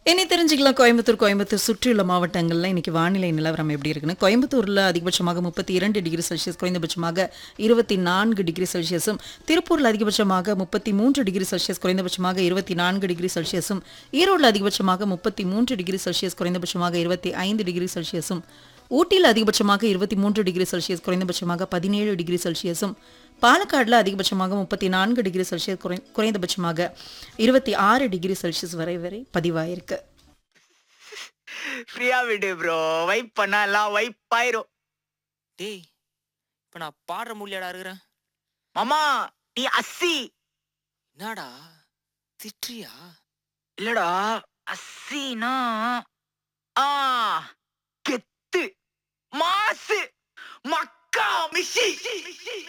இனி தெரிஞ்சுக்கலாம் கோயம்புத்தூர் கோயம்புத்தூர் சுற்றியுள்ள மாவட்டங்கள்ல இன்னைக்கு வானிலை நிலவரம் எப்படி இருக்குன்னு கோயம்புத்தூர்ல அதிகபட்சமாக முப்பத்தி இரண்டு டிகிரி செல்சியஸ் குறைந்தபட்சமாக இருபத்தி நான்கு டிகிரி செல்சியஸும் திருப்பூர்ல அதிகபட்சமாக முப்பத்தி மூன்று டிகிரி செல்சியஸ் குறைந்தபட்சமாக இருபத்தி நான்கு டிகிரி செல்சியஸும் ஈரோடுல அதிகபட்சமாக முப்பத்தி மூன்று டிகிரி செல்சியஸ் குறைந்தபட்சமாக இருபத்தி ஐந்து டிகிரி செல்சியஸும் ஊட்டியில் அதிகபட்சமாக இருபத்தி மூன்று டிகிரி செல்சியஸ் குறைந்தபட்சமாக பதினேழு டிகிரி செல்சியஸும் பாலக்காடுல அதிகபட்சமாக முப்பத்தி நான்கு டிகிரி செல்சியஸ் குறை குறைந்தபட்சமாக இருபத்தி ஆறு டிகிரி செல்சியஸ் வரை வரை பதிவாயிருக்கு ஃப்ரீயா விடு ப்ரோ வைப் பண்ணா எல்லாம் வைப் ஆயிரும் டேய் இப்ப நான் பாடுற முடியாடா இருக்கிறேன் மாமா நீ அஸ்ஸி என்னடா திட்டுறியா இல்லடா அஸ்ஸினா ஆ கெத்து மாசு மக்கா மிஷி